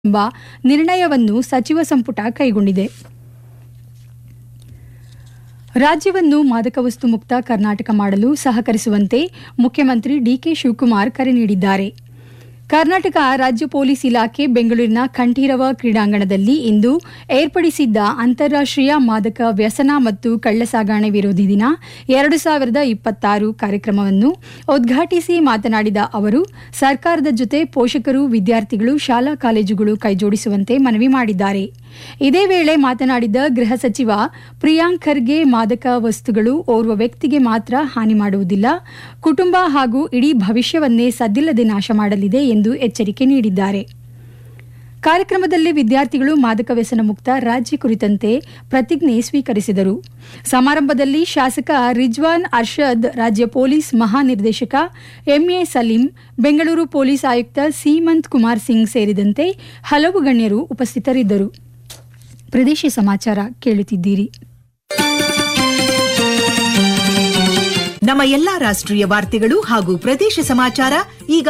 ಎಂಬ ನಿರ್ಣಯವನ್ನು ಸಚಿವ ಸಂಪುಟ ಕೈಗೊಂಡಿದೆ ರಾಜ್ಯವನ್ನು ಮಾದಕ ವಸ್ತು ಮುಕ್ತ ಕರ್ನಾಟಕ ಮಾಡಲು ಸಹಕರಿಸುವಂತೆ ಮುಖ್ಯಮಂತ್ರಿ ಡಿಕೆ ಶಿವಕುಮಾರ್ ಕರೆ ನೀಡಿದ್ದಾರೆ ಕರ್ನಾಟಕ ರಾಜ್ಯ ಪೊಲೀಸ್ ಇಲಾಖೆ ಬೆಂಗಳೂರಿನ ಕಂಠೀರವ ಕ್ರೀಡಾಂಗಣದಲ್ಲಿ ಇಂದು ಏರ್ಪಡಿಸಿದ್ದ ಅಂತಾರಾಷ್ಟ್ರೀಯ ಮಾದಕ ವ್ಯಸನ ಮತ್ತು ಕಳ್ಳಸಾಗಣೆ ವಿರೋಧಿ ದಿನ ಎರಡು ಸಾವಿರದ ಇಪ್ಪತ್ತಾರು ಕಾರ್ಯಕ್ರಮವನ್ನು ಉದ್ಘಾಟಿಸಿ ಮಾತನಾಡಿದ ಅವರು ಸರ್ಕಾರದ ಜೊತೆ ಪೋಷಕರು ವಿದ್ಯಾರ್ಥಿಗಳು ಶಾಲಾ ಕಾಲೇಜುಗಳು ಕೈಜೋಡಿಸುವಂತೆ ಮನವಿ ಮಾಡಿದ್ದಾರೆ ಇದೇ ವೇಳೆ ಮಾತನಾಡಿದ ಗೃಹ ಸಚಿವ ಪ್ರಿಯಾಂಕ್ ಖರ್ಗೆ ಮಾದಕ ವಸ್ತುಗಳು ಓರ್ವ ವ್ಯಕ್ತಿಗೆ ಮಾತ್ರ ಹಾನಿ ಮಾಡುವುದಿಲ್ಲ ಕುಟುಂಬ ಹಾಗೂ ಇಡೀ ಭವಿಷ್ಯವನ್ನೇ ಸದ್ದಿಲ್ಲದೆ ನಾಶ ಮಾಡಲಿದೆ ಎಂದು ಎಚ್ಚರಿಕೆ ನೀಡಿದ್ದಾರೆ ಕಾರ್ಯಕ್ರಮದಲ್ಲಿ ವಿದ್ಯಾರ್ಥಿಗಳು ಮಾದಕ ವ್ಯಸನ ಮುಕ್ತ ರಾಜ್ಯ ಕುರಿತಂತೆ ಪ್ರತಿಜ್ಞೆ ಸ್ವೀಕರಿಸಿದರು ಸಮಾರಂಭದಲ್ಲಿ ಶಾಸಕ ರಿಜ್ವಾನ್ ಅರ್ಷದ್ ರಾಜ್ಯ ಪೊಲೀಸ್ ಮಹಾನಿರ್ದೇಶಕ ಎಂಎ ಸಲೀಂ ಬೆಂಗಳೂರು ಪೊಲೀಸ್ ಆಯುಕ್ತ ಸೀಮಂತ್ ಕುಮಾರ್ ಸಿಂಗ್ ಸೇರಿದಂತೆ ಹಲವು ಗಣ್ಯರು ಉಪಸ್ಥಿತರಿದ್ದರು ಪ್ರದೇಶ ಸಮಾಚಾರ ಕೇಳುತ್ತಿದ್ದೀರಿ ನಮ್ಮ ಎಲ್ಲಾ ರಾಷ್ಟ್ರೀಯ ವಾರ್ತೆಗಳು ಹಾಗೂ ಪ್ರದೇಶ ಸಮಾಚಾರ ಈಗ